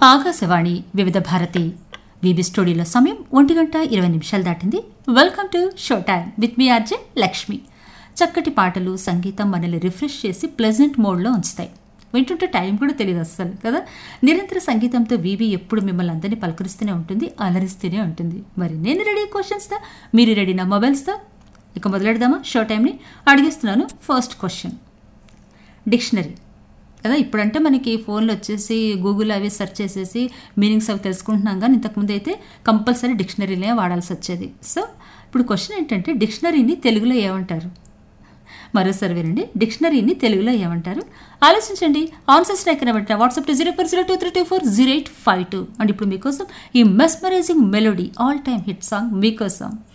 ఆకాశవాణి వివిధ భారతి వివి స్టూడియోలో సమయం ఒంటి గంట ఇరవై నిమిషాలు దాటింది welcome to show time with me RJ Lakshmi చక్కటి పాటలు సంగీతం మనల్ని రిఫ్రెష్ చేసి ప్లెజెంట్ మోడ్లో ఉంచుతాయి వింటుంటే టైం కూడా తెలియదు అస్సలు కదా నిరంతర సంగీతంతో వివి ఎప్పుడు మిమ్మల్ని అందరినీ పలకరిస్తూనే ఉంటుంది అలరిస్తూనే ఉంటుంది మరి నేను రెడీ క్వశ్చన్స్తో మీరు రెడీ నా మొబైల్స్తో ఇక మొదలెడదామా షో టైంని అడిగిస్తున్నాను ఫస్ట్ క్వశ్చన్ డిక్షనరీ కదా ఇప్పుడంటే మనకి ఫోన్లో వచ్చేసి గూగుల్ అవి సెర్చ్ చేసేసి మీనింగ్స్ అవి తెలుసుకుంటున్నాం కానీ ఇంతకుముందు అయితే కంపల్సరీ డిక్షనరీనే వాడాల్సి వచ్చేది సో ఇప్పుడు క్వశ్చన్ ఏంటంటే డిక్షనరీని తెలుగులో ఏమంటారు మరోసారి వినండి డిక్షనరీని తెలుగులో ఏమంటారు ఆలోచించండి ఆన్సర్స్ ఎక్కడ పెట్టా WhatsApp two zero four zero two three two four zero eight five two and ఇప్పుడు మీకోసం ఈ mesmerising melody all time hit song మీకోసం